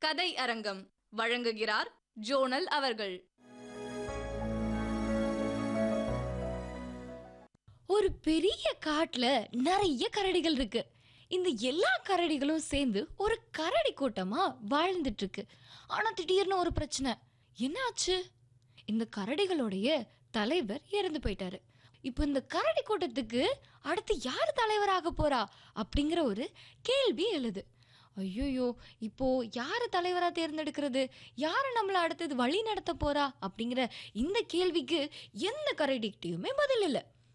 கதை அரங்கம் வழங்குகிறார் ஜோனல் அவர்கள் ஒரு பெரிய காட்டுல நிறைய கரடிகள் இருக்கு இந்த எல்லா கரடிகளும் சேர்ந்து ஒரு கரடி கூட்டமா வாழ்ந்துட்டு இருக்கு ஆனா திடீர்னு ஒரு பிரச்சனை என்னாச்சு இந்த கரடிகளுடைய தலைவர் இறந்து போயிட்டாரு இப்போ இந்த கரடி கூட்டத்துக்கு அடுத்து யார் தலைவராக போறா அப்படிங்கிற ஒரு கேள்வி எழுது ஐயோயோ இப்போ யாரை தலைவரா தேர்ந்தெடுக்கிறது யாரை நம்மள அடுத்தது வழி நடத்த போறா அப்படிங்கிற இந்த கேள்விக்கு எந்த கரடிக்கிட்டையுமே பதில் இல்லை